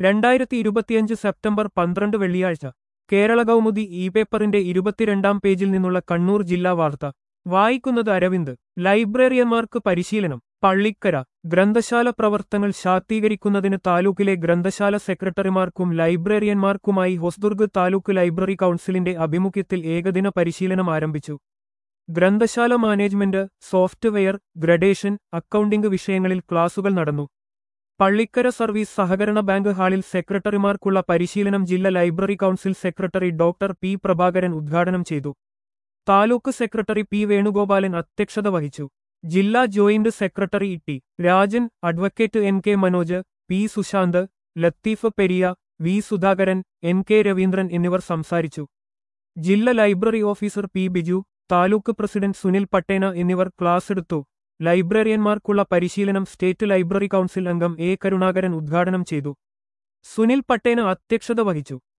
രണ്ടായിരത്തി ഇരുപത്തിയഞ്ച് സെപ്റ്റംബർ പന്ത്രണ്ട് വെള്ളിയാഴ്ച കേരള കൗമുദി ഇ പേപ്പറിന്റെ ഇരുപത്തിരണ്ടാം പേജിൽ നിന്നുള്ള കണ്ണൂർ ജില്ലാ വാർത്ത വായിക്കുന്നത് അരവിന്ദ് ലൈബ്രറിയന്മാർക്ക് പരിശീലനം പള്ളിക്കര ഗ്രന്ഥശാല പ്രവർത്തനങ്ങൾ ശാക്തീകരിക്കുന്നതിന് താലൂക്കിലെ ഗ്രന്ഥശാല സെക്രട്ടറിമാർക്കും ലൈബ്രറിയന്മാർക്കുമായി ഹൊസ്ദുർഗ് താലൂക്ക് ലൈബ്രറി കൗൺസിലിന്റെ ആഭിമുഖ്യത്തിൽ ഏകദിന പരിശീലനം ആരംഭിച്ചു ഗ്രന്ഥശാല മാനേജ്മെന്റ് സോഫ്റ്റ്വെയർ ഗ്രഡേഷൻ അക്കൗണ്ടിംഗ് വിഷയങ്ങളിൽ ക്ലാസുകൾ നടന്നു പള്ളിക്കര സർവീസ് സഹകരണ ബാങ്ക് ഹാളിൽ സെക്രട്ടറിമാർക്കുള്ള പരിശീലനം ജില്ലാ library council secretary doctor P Prabhakaran ഉദ്ഘാടനം ചെയ്തു താലൂക്ക് സെക്രട്ടറി പി വേണുഗോപാലൻ അധ്യക്ഷത വഹിച്ചു ജില്ലാ joint secretary T Rajan advocate N K Manoj P Sushanth Latheef Periya V Sudhakaran N K Raveendran എന്നിവർ സംസാരിച്ചു ജില്ലാ library officer P Biju taluk president Sunil Pattena എന്നിവർ ക്ലാസ് എടുത്തു ലൈബ്രറിയന്മാർക്കുള്ള പരിശീലനം സ്റ്റേറ്റ് ലൈബ്രറി കൗൺസിൽ അംഗം എ കരുണാകരൻ ഉദ്ഘാടനം ചെയ്തു സുനിൽ പട്ടേന അധ്യക്ഷത വഹിച്ചു